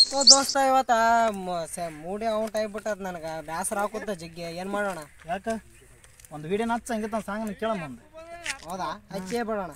ಓ ದೋಸ್ತ ಇವತ್ತ ಮ- ಸ- ಮೂಡಿ ಔಟ್ ಆಗ್ಬಿಟ್ಟದ ನನಗೆ ಬ್ಯಾಸರ ಹಾಕುತ್ತ ಜಗ್ಗಿ ಏನು ಮಾಡೋಣ ಯಾಕ ಒಂದು ವಿಡಿಯೋನ ಹಚ್ಚ ಹಂಗಿತ್ತ ಸಾಂಗ್ ಕೇಳಮ್ಮ ಒಂದು ಹೌದಾ ಹಚ್ಚೇ ಬಿಡೋಣ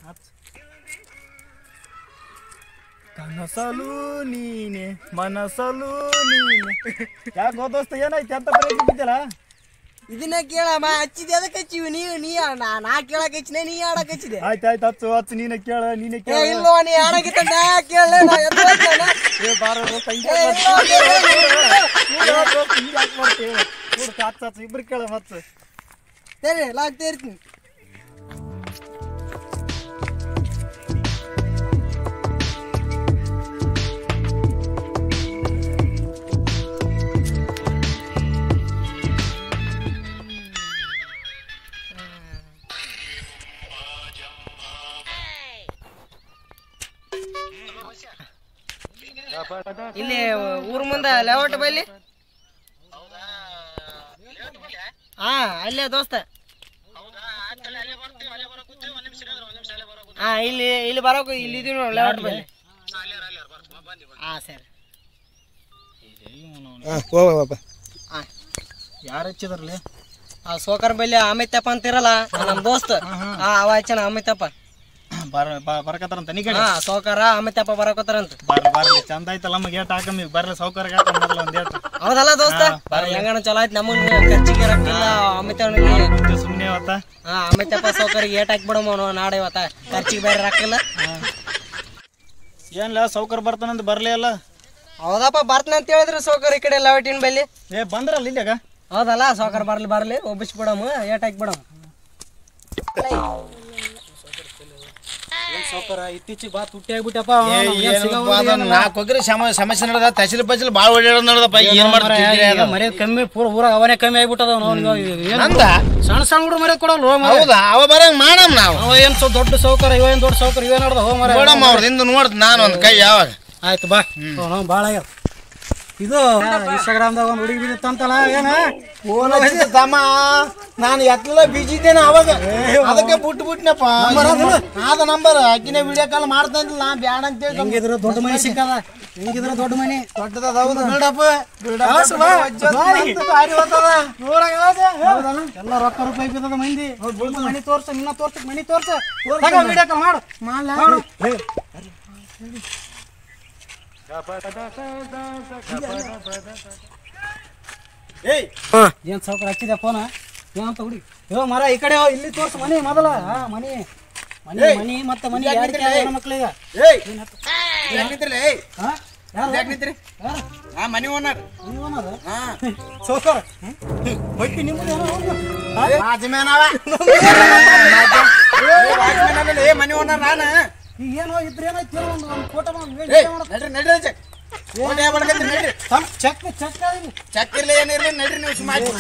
ಕನಸಲು ನೀನೆ ಮನಸಲು ನೀನೆ ಯಾಕೆ ದೋಸ್ತ ಏನಾಯ್ತು ಅಂತ ಪ್ರಯತ್ನ ಬಿದ್ದಲ್ಲ ಇದನ್ನ ಕೇಳಮ್ಮ ಹಚ್ಚಿದೆ ಅದಕ್ಕೆ ಹಚ್ಚಿವಿ ನೀ ನೀ ನಾ ನಾ ಕೇಳಕ್ ಹಚ್ಚಿನೆ ನೀ ಆಡಕ್ ಹಚ್ಚಿದೆ ಆಯ್ತು ಆಯ್ತು ಹಚ್ಚು ಹಚ್ಚು ನೀನೆ ಕೇಳ ನೀನೆ ಏ ಕೇಳ ಇಲ್ಲೋ ನೀ ಆಡಕ್ಕಿತ್ತ ನಾ ಕೇಳಲೆ ನಾ ಎದ್ದು ಹೋಗ್ತೇನೆ. ಏ ಬಾರ ದೋಸ್ತ ಹಿಂಗೆ ಏ, ಯಾಕ್ ಇಲ್ಲೋ, ಮಾಡ್ತೀಯ? ಇಲ್ಲೋ, ಇಲ್ಲೋ, ಇಲ್ಲೋ. ನೋಡು ದೋಸ್ತ ಹಿಂಗೆ ಯಾಕ್ ಮಾಡ್ತೀಯ? ನೋಡು ಹಚ್ಚು ಹಚ್ಚು ಇಬ್ರು ಕೇಳ ಹಚ್ಚು ಸರಿ ಲಾಗ್ತಾ ಇರ್ತೀನಿ ಇಲ್ಲಿ ಊರ್ ಮುಂದ ಲೇಔಟ್ ಬಲ್ಲಿ ಹಾ ಅಲ್ಲೇ ದೋಸ್ತ ಹಾ ಇಲ್ಲಿ ಇಲ್ಲಿ ಬರೋಕು ಇಲ್ಲಿ ಇದೀವಿ ನೋಡಿ ಲೇಔಟ್ ಬಲ್ಲಿ ಹಾ ಸರಿ ಹಾ ಯಾರು ಹಚ್ಚಿದ್ರಲ್ಲಿ ಆ ಸೋಕರ್ ಬಲ್ಲಿ ಅಮಿತಪ್ಪ ಅಂತಿರಲ್ಲ ನಮ್ ದೋಸ್ತ ಹಾ ಅವ ಹಚ್ಚನ ಅಮಿತಪ್ಪ ಬರ ಬರಕತ್ತಾರಂತ ನೀ ಕಡೆ ಹಾ ಸೋಕರ ಅಮಿತಪ್ಪ ಬರಕೋತಾರಂತ ಬರ್ರಿ ಬರ್ರಿ ಚಂದ ಆಯ್ತಲ್ಲ ನಮಗೆ ಏಟ್ ಹಾಕಮ್ಮಿ ಬರ್ರಿ ಸೌಕರ್ಯ ಹಾಕ ಮೊದಲು ಒಂದ್ ಏಟ್ ಹೌದಲ್ಲ ದೋಸ್ತ ಹೆಂಗನ ಚಲೋ ಆಯ್ತು ನಮಗ್ ಖರ್ಚಿಗೆ ರೊಕ್ಕಿಲ್ಲ ಅಮಿತಪ್ಪನಿಗೆ ಸುಮ್ಮನೆ ಅವತ್ತ ಹಾ ಅಮಿತಪ್ಪ ಸೋಕರಿಗೆ ಏಟ್ ಹಾಕ್ಬಿಡಮ್ಮ ನಾಳೆ ಇವತ್ತ ಖರ್ಚಿಗೆ ಬೇರೆ ರೊಕ್ಕಿಲ್ಲ ಏನ್ಲ ಸೌಕರ್ ಬರ್ತಾನಂತ ಬರ್ಲೇ ಅಲ್ಲ ಹೌದಪ್ಪ ಬರ್ತನ ಅಂತ ಹೇಳಿದ್ರು ಸೋಕರ್ ಈ ಕಡೆ ಲೆವೆಟಿನ ಬಲ್ಲಿ ಏ ಬಂದ್ರಲ್ಲ ಇಲ್ಲಾಗ ಹೌದಲ್ಲ ಸೋಕರ್ ಬರ್ಲಿ ಬರ್ಲಿ ಒಬ್ಬಿಸ್ಬಿಡಮ್ಮ ಏಟ್ ಹಾಕ್ಬಿಡಮ್ಮ ಸೋಕರ ಇತ್ತೀಚಿಗೆ ಬಾ ತುಟ್ಟಿ ಆಗ್ಬಿಟ್ಟಪ್ಪ ನಾಲ್ಕು ಹೋಗ್ರಿ ಸಮಸ್ಯೆ ನಡೆದ ತಹಸೀಲ್ ಪಸಿಲ್ ಭಾಳ ಓಡಾಡೋದು ನಡೆದಪ್ಪ ಏನ್ ಮಾಡ್ತೀವಿ ಮರ್ಯಾದ ಕಮ್ಮಿ ಪೂರ ಊರಾಗ ಅವನೇ ಕಮ್ಮಿ ಆಗ್ಬಿಟ್ಟದ ನಂದ ಸಣ್ಣ ಸಣ್ಣ ಹುಡುಗ್ರು ಮರ್ಯಾದ ಕೊಡಲ್ಲ ಹೋ ಮರ ಹೌದಾ ಅವ ಬರಂಗ್ ಮಾಡಮ್ ನಾವು ಅವ ಏನ್ ಸೊ ದೊಡ್ಡ ಸೌಕರ ಇವ ಏನ್ ದೊಡ್ಡ ಸೌಕರ ಇವ ನೋಡ್ದ ಹೋ ಮರ ನೋಡಮ್ಮ ಅವ್ರದಿಂದ ನೋಡ್ತ ನಾನು ಒಂದ್ ಕೈ ಯಾವಾಗ ಆಯ್ತು ಬಾ ಹ್ಞೂ ಭಾಳ ಆಗ್ಯದ ಇದು ಇನ್ಸ್ಟಾಗ್ರಾಮ್ದಾಗ ಒಂದು ಹುಡುಗಿ ಬಿದ್ದಿತ್ತಂತಲ್ಲ ಏನ ತಮ್ಮ ನಾನು ಎತ್ತಲ ಬಿಜಿ ಇದ್ದೇನೆ ಅವಾಗ ಅದಕ್ಕೆ ಬಿಟ್ಟು ಬಿಟ್ನಪ್ಪ ಆದ ನಂಬರ್ ಆಕಿನ ವಿಡಿಯೋ ಕಾಲ್ ಮಾಡ್ತಾ ಇದ್ದಿಲ್ಲ ನಾ ಬ್ಯಾಡ ಅಂತ ಹೇಳಿ ಹೆಂಗಿದ್ರು ದೊಡ್ಡ ಮನೆ ಸಿಕ್ಕದ ಹೆಂಗಿದ್ರು ದೊಡ್ಡ ಮನೆ ದೊಡ್ಡದ ಹೌದು ಬಿಡಪ್ಪ ಎಲ್ಲ ರೊಕ್ಕ ರೂಪಾಯಿ ಬಿದ್ದದ ಮಂದಿ ದೊಡ್ಡ ಮನೆ ತೋರ್ಸ ನಿನ್ನ ತೋರ್ಸ ಮನೆ ತೋರ್ಸ ವಿಡಿಯೋ ಕಾಲ್ ಮಾಡು ಮಾಡು ಏನ್ ಸೌಕರ್ ಹಚ್ಚಿದೆ ಫೋನ ಏನಂತ ಹುಡಿ ಯೋ ಮರ ಈ ಕಡೆ ಹೋ, ಇಲ್ಲಿ ತೋರ್ಸು ಮನೆ ಮೊದಲ ಹಾ ಮನೆ ಮನೆ ಮನಿ ಮತ್ತೆ ಮನಿ ಯಾರ ಮಕ್ಳಿಗ ಹಾ ಯಾರು? ಯಾರು? ಮನಿ ಓನರ್ ನೀವು ಅನ್ನೋದು? ಸೌಕರ್ ಬಟ್ಟಿ ನಿಮ್ಮದೇನೋ ಹೌದು. ಹಾ? ವಾಚ್ಮ್ಯಾನ್ ಅವ ಮನಿ ಓನರ್ ನಾನು ಈಗ ಏನೋ ಇದ್ರೆ ಏನಾಯ್ತು ಹೇಳು ಒಂದು ಒಂದು ಫೋಟೋ ಮಾಡಿ ಏಯ್, ನಡ್ರಿ ನಡ್ರಿ ಚೆಕ್ ಫೋನ್ ಯಾವ ಮಾಡ್ಕಂತೀರಿ ನಡ್ರಿ ಚೆಕ್ ಚೆಕ್ ಆಗಿ ಚೆಕ್ ಇರ್ಲಿ ಏನಿರ್ಲಿ ನಡ್ರಿ ನೀವು ಸುಮ್ಮ ಆಯ್ತು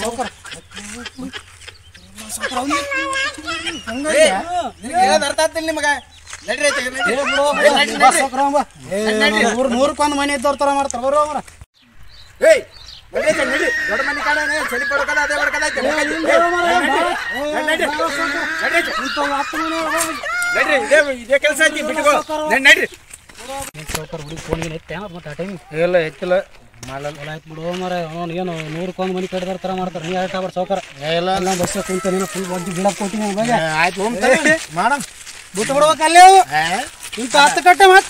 ನಿನಗೆ ಹೇಳೋದ್ ಅರ್ಥ ಆಗ್ತಿಲ್ಲ ನಿಮಗ ನಡ್ರಿ ಆಯ್ತು, ನಡ್ರಿ. ಏ, ನಡ್ರಿ, ನಡ್ರಿ. ನೂರು ನೂರಕ್ಕೊಂದು ಮನೆ ಇದ್ದವ್ರ ತರ ಮಾಡ್ತಾರ ಬರೋ ಮರ ಏಯ್, ನಡ್ರಿ ಆಯ್ತು, ನಡ್ರಿ. ದೊಡ್ಡ ಮನೆ ಕಾಣನೆ, ಚಳಿ ಪಡ್ಕದ, ಅದೇ ಪಡ್ಕದ ಆಯ್ತು. ನಡ್ರಿ, ನಡ್ರಿ. ನಡ್ರಿ ಆಯ್ತು. ಹತ್ತು ಮನೆ ನಡ್ರಿ, ಇದೇ ಇದೇ ಕೆಲಸ ಐತಿ ಬಿಟ್ಕೋ ನಡ್ರಿ, ನಡ್ರಿ ಸೌಕರ್ ಹುಡುಗಿ ಫೋನ್ ಏನು ಎತ್ತೆ ಮತ್ತೆ ಆ ಟೈಮಿಗೆ ಇಲ್ಲ ಹೆಚ್ಚಿಲ್ಲ ಎಲ್ಲ ಆಯ್ತು ಬಿಡು ಮರ ಅವನು ಏನು ನೂರಕ್ಕೊಂದು ಮನೆ ಕಟ್ಟಿದಾರ ತರ ಮಾಡ್ತಾರೆ ನೀ ಆಯ್ತು ಅವ್ರ ಸೌಕರ ಇಲ್ಲ ಎಲ್ಲ ಬಸ್ ಕುಂತ ನೀನು ಫುಲ್ ಒಜ್ಜಿ ಗಿಡಕ್ಕೆ ಕೊಟ್ಟಿನಿ ಬಗ್ಗೆ ಆಯ್ತು ಹೋಮ್ ಮಾಡಮ್ ಬಿಟ್ಟು ಬಿಡ್ಬೇಕಲ್ಲೇ ಇಂತ ಹತ್ತು ಕಟ್ಟೆ ಮಚ್ಚ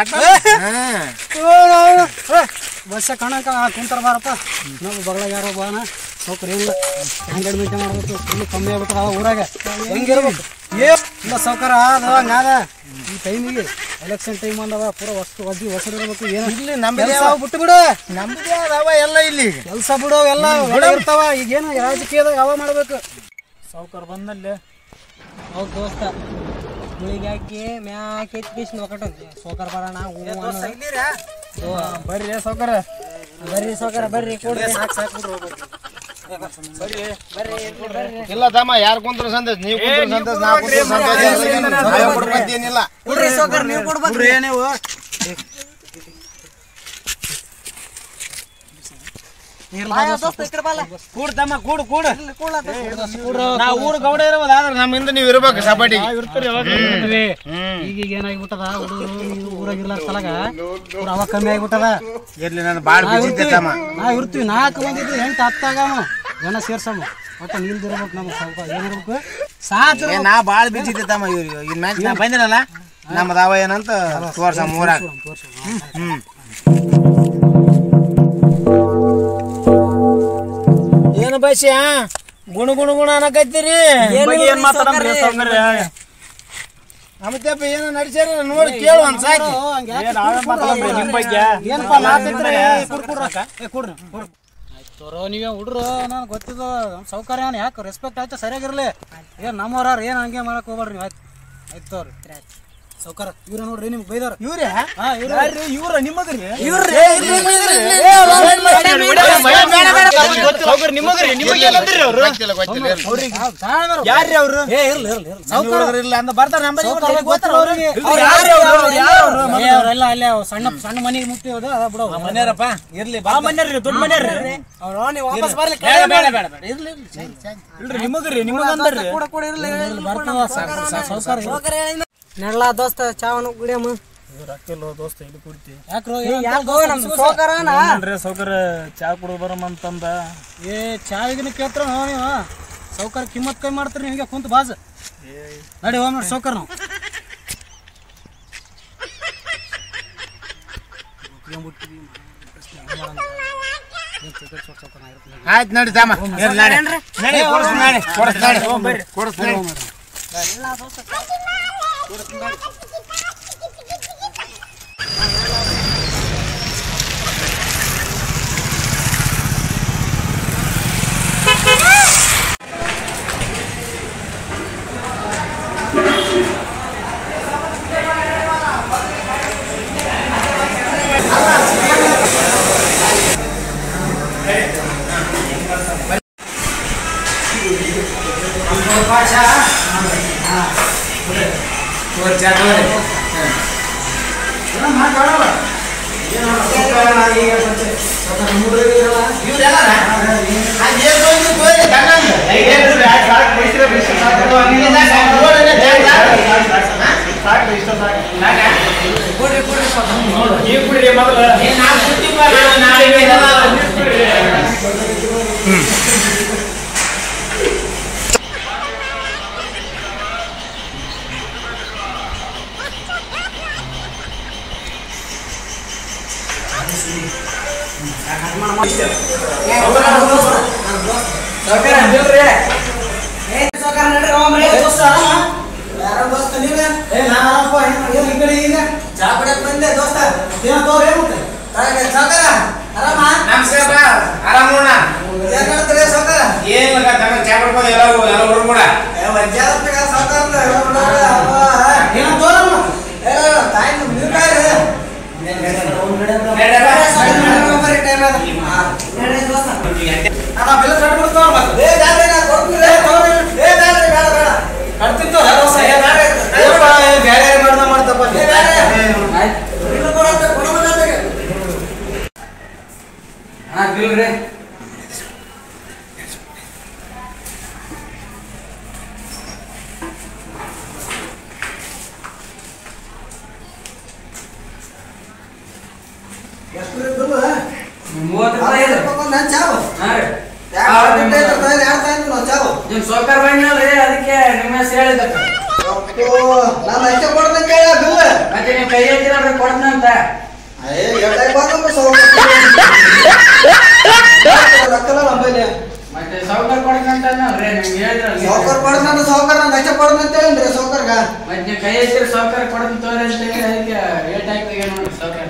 ಬಸ್ಸ ಕಣಕ ಕುಂತಾರ ಬಾರಪ್ಪ ನಾವು ಬಗಳ ಯಾರೋ ಬಾನ ಸೌಕರ್ಯ ಇಲ್ಲ ಹೆಂಗ್ ಅಡ್ಮಿಟ್ ಮಾಡ್ಬೇಕು ಫುಲ್ ಕಮ್ಮಿ ಆಗ್ಬಿಟ್ಟು ಅವ ಊರಾಗ ಹೆಂಗಿರ್ಬೇಕು ಏ ಇಲ್ಲ ಸೌಕರ್ಯ ಅದ ಹಂಗಾದ ಈ ಟೈಮಿಗೆ ಎಲೆಕ್ಷನ್ ಟೈಮ್ ಅಂದವ ಪೂರ ವಸ್ತು ಒಜ್ಜಿ ಹೊಸರು ಇರ್ಬೇಕು ಏನು ಇಲ್ಲಿ ನಮ್ಮದೇ ಕೆಲಸ ಬಿಟ್ಟು ಬಿಡು ನಮ್ಮದೇ ಅದಾವ ಎಲ್ಲ ಇಲ್ಲಿ ಈಗ ಕೆಲಸ ಬಿಡು ಎಲ್ಲ ಒಳ್ಳೆ ಇರ್ತಾವ ಈಗೇನು ರಾಜಕೀಯದಾಗ ಯಾವ ಮಾಡ್ಬೇಕು ಸೌಕರ್ ಬಂದಲ್ಲಿ ಹೌದು ದೋಸ್ತ ಗುಳಿಗೆ ಹಾಕಿ ಮ್ಯಾಕ್ ಎತ್ತೀಸ್ ನೋಕಟ ಸೋಕರ್ ಬರೋಣ ಹೂ ಅನ್ನೋದು. ಓ, ಬರ್ರಿ ಸೌಕರ್ ಬರ್ರಿ ಸೋಕರ ಬರ್ರಿ ಕೊಡ್ರಿ ಸಾಕು ಸಾಕು ಬರ್ರಿ ಬರ್ರಿ ಇರ್ಲಿ ಬರ್ರಿ ಇಲ್ಲ ತಮ್ಮ ಯಾರು ಕುಂತ್ರ ಸಂದೇಶ ನೀವು ಕುಂತ್ರ ಸಂದೇಶ ನಾ ಕುಂತ್ರ ಸಂದೇಶ ನಾವೇ ಕೊಡ್ಬೇಕು ಏನಿಲ್ಲ ಕೊಡ್ರಿ ಸೋಕರ್ ನೀವು ಕೊಡ್ಬೇಕು ನೀವು ದೋಸ್ತ ಈ ಕಡೆ ಬಾಲ ಕೂಡ್ ತಮ್ಮ ಕೂಡು ಕೂಡು ಇಲ್ಲಿ ಕೂಡ್ಲ ದೋಸ್ತ. ನಾ ಊರು ಗೌಡ ಇರೋದು ಆದ್ರೆ ನಮ್ಮಿಂದ ನೀವು ಇರ್ಬೇಕು ಸಪಾಟಿಗೆ ಈಗೀಗ ಏನಾಗ್ಬಿಟ್ಟದ ಹುಡುಗರು ನೀವು ಊರಾಗಿರ್ಲಾರ ಸಲಗ ಊರ ಅವಾಗ ಕಮ್ಮಿ ಆಗ್ಬಿಟ್ಟದ ಇರ್ಲಿ ನಾನು ಬಾಳ್ ನಾವ್ ಬಿಸಿ ಇರ್ತೀವಿ ತಮ್ಮ ನಾವ್ ಇರ್ತೀವಿ ನಾಲ್ಕು ಮಂದಿ ಇದ್ವಿ ಎಂಟು ಹತ್ತಾಗಮ ಜನ ಸೇರ್ಸಮ್ಮ ಒಟ್ಟ ನಿಲ್ದಿರ್ಬೇಕು ನಮ್ಗೆ ಸ್ವಲ್ಪ ಏನಿರ್ಬೇಕು ಸಾಕು ಏ ನಾ ಬಾಳ್ ಬಿಸಿ ತಮ್ಮ ಇವ್ರು ಇನ್ ಮ್ಯಾಚ್ ನಾ ಬಂದಿರಲ್ಲ ನಮ್ಮ ದಾವ ಏನಂತ ತೋರ್ಸ ಮೂರಾಗ ಹ್ಮ್ ಏನು ಬಸ್ಯಾ ಗುಣ ಗುಣ ಗುಣ ಅನ್ನಕತ್ತೀರಿ ಬಗ್ಗೆ ಏನ್ ಮಾತಾಡಂಬ್ರಿ ಸೌಕರ್ಯ ಅಮಿತಪ್ಪ ಏನೋ ನಡ್ಸ್ಯಾರ ನೋಡಿ ಕೇಳು ಒಂದ್ ಸಾಕಿ ಏನ್ ನಾವೇ ಮಾತಾಡಂಬ್ರಿ ನಿಮ್ ಬಗ್ಗೆ ಏನಪ್ಪ ಮಾತಿದ್ರೆ ಕೊಡ್ರಿ ತೋರೋ ನೀವೇ ಹುಡ್ರು ನನಗೆ ಗೊತ್ತಿದ್ದು ನಮ್ಮ ಸೌಕರ್ಯ ಯಾಕೆ ರೆಸ್ಪೆಕ್ಟ್ ಆಯ್ತು ಸರಿಯಾಗಿರ್ಲಿ ಏನು ನಮ್ಮವ್ರ ಏನು ಹಂಗೆ ಮಾಡಕ್ ಹೋಗ್ಬೇಡ್ರಿ ನೀವು ಆಯ್ತು ಆಯ್ತು ತೋರಿ ಸೌಕರ್ ಇವ್ರ ನೋಡ್ರಿ ನಿಮ್ಗೆ ಬೈದಾರ ಇವ್ರೆ ಹಾ ಇವ್ರ ಇವ್ರ ನಿಮ್ಮಗ್ರಿ ಸೌಕರ್ಯ ನಿಮಗ್ರಿ ನಿಮಗೆ ಏನಂದ್ರಿ ಅವ್ರು ಯಾರ್ರಿ ಅವ್ರು ಏ ಇರ್ಲಿ ಇರ್ಲಿ ಇರ್ಲಿ ಸೌಕರ್ ಇಲ್ಲ ಅಂತ ಬರ್ತಾರ ನಂಬರ್ ಸೌಕರ್ಯ ಗೊತ್ತಿಲ್ಲ ಅವ್ರಿಗೆ ಅವ್ರು ಯಾರು ಅವ್ರು? ಅವ್ರು ಯಾರು ಅವ್ರು? ಏ, ಅವ್ರೆಲ್ಲ ಅಲ್ಲೇ ಅವ್ ಸಣ್ಣ ಸಣ್ಣ ಮನೆಗೆ ಮುಟ್ಟಿಯೋದು ಅದ ಬಿಡೋ ಮನ್ಯಾರಪ್ಪ ಇರ್ಲಿ ಬಾ ಮನ್ಯಾರ್ರಿ ದೊಡ್ಡ ಮನ್ಯಾರ್ರಿ ಅವ್ರು ನೀವು ವಾಪಸ್ ಬರ್ಲಿಕ್ಕೆ ಬೇಡ ಬೇಡ ಬೇಡ ಬೇಡ ಇರ್ಲಿ ಇರ್ಲಿ ಸರಿ, ಸರಿ. ಇಲ್ರಿ ನಿಮಗ್ರಿ ನಿಮಗಂದ್ರಿ ಕೂಡ ಕೂಡ ಇರ್ಲಿ ಬರ್ತದ ಸೌಕರ್ಯ ಸೌಕರ್ಯ ನೆರಳ ದೋಸ್ತ ಚಾವನು ಕುಡಿಯಮ್ಮ ರೊಕ್ಕಿಲ್ಲ ದೋಸ್ತ ಇಲ್ಲಿ ಕುಡಿತಿ ಯಾಕ್ರೋ ಯಾಕೋ ನಮ್ ಸೌಕರ್ಯನ ಅಂದ್ರೆ ಸೌಕರ್ಯ ಚಾ ಕುಡಿದು ಬರಮಂತಂದ ಏ ಚಾವಿಗಿನ ಕೇಳ್ತಾರ ನೀವು ಸೌಕರ್ಯ ಕಿಮ್ಮತ್ ಕೈ ಮಾಡ್ತೀರಿ ನಿಮಗೆ ಕುಂತ ಬಾಜ್ ನಡಿ ಹೋಗ್ ನೋಡಿ ಸೌಕರ್ ನಾವು ಆಯ್ತು ನಡಿ ತಮ್ಮ ಇರ್ಲಿ ನಡಿ ನಡಿ ಕೊಡ್ಸ್ ನಡಿ ಕೊಡ್ಸ್ ನಡಿ ಕೊಡ್ಸ್ ನಡಿ ನೀವು ಕುಡಿರಿ ಮೊದಲು ನಮಸ್ಕಾರ ಆರಾಮ ನೋಡ ಏನಿಲ್ಲ ತಮ್ಮ ಚಾ ಮಾಡ್ಕೊಂಡು ಎಲ್ಲರೂ ಎಲ್ಲ ಹುಡುಗ ಕೂಡ ನಿಮ್ ಸೌಕರ್ ಬಂದ್ನಲ್ರಿ ಅದಕ್ಕೆ ನಿಮ್ಮ ಹೆಸರು ಹೇಳಿದಕ್ಕ ಮತ್ತೆ ನೀವು ಕೈ ಎತ್ತಿರಲ್ರಿ ಕೊಡ್ತಂತ ಮತ್ತೆ ಸೌಕರ್ ಕೊಡ್ತಂತ ಅನ್ನಲ್ರಿ ನಿಮ್ಗೆ ಹೇಳಿದ್ರಲ್ರಿ ಮತ್ತೆ ನೀವು ಕೈ ಎತ್ತಿರ ಸೌಕರ್ ಕೊಡ್ತಂತ ತೋರಿ ಅಂತ ಹೇಳಿ ಅದಕ್ಕೆ ರೇಟ್ ಹಾಕಿದಾಗ ನೋಡಿ ಸೌಕರ್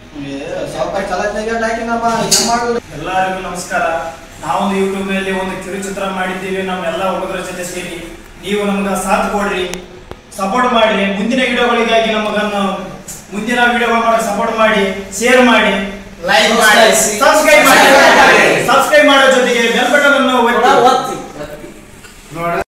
ಎಲ್ಲರಿಗೂ ನಮಸ್ಕಾರ ನಾವು ಯೂಟ್ಯೂಬ್ ನಲ್ಲಿ ಒಂದು ಕಿರುಚಿತ್ರ ಮಾಡಿದ್ದೀವಿ ನಮ್ಮೆಲ್ಲ ಹುಡುಗರ ಜೊತೆ ಸೇರಿ ನೀವು ನಮ್ಗೆ ಸಾಥ್ ಕೊಡ್ರಿ ಸಪೋರ್ಟ್ ಮಾಡ್ರಿ ಮುಂದಿನ ವಿಡಿಯೋಗಳಿಗಾಗಿ ನಮಗನ್ನು ಮುಂದಿನ ವಿಡಿಯೋಗಳು ಮಾಡಕ್ಕೆ ಸಪೋರ್ಟ್ ಮಾಡಿ ಶೇರ್ ಮಾಡಿ ಲೈಕ್ ಮಾಡಿ ಸಬ್ಸ್ಕ್ರೈಬ್ ಮಾಡಿ ಸಬ್ಸ್ಕ್ರೈಬ್ ಮಾಡೋ ಜೊತೆಗೆ ಬೆಲ್ ಬಟನ್ ಅನ್ನು ಒತ್ತಿ ನೋಡ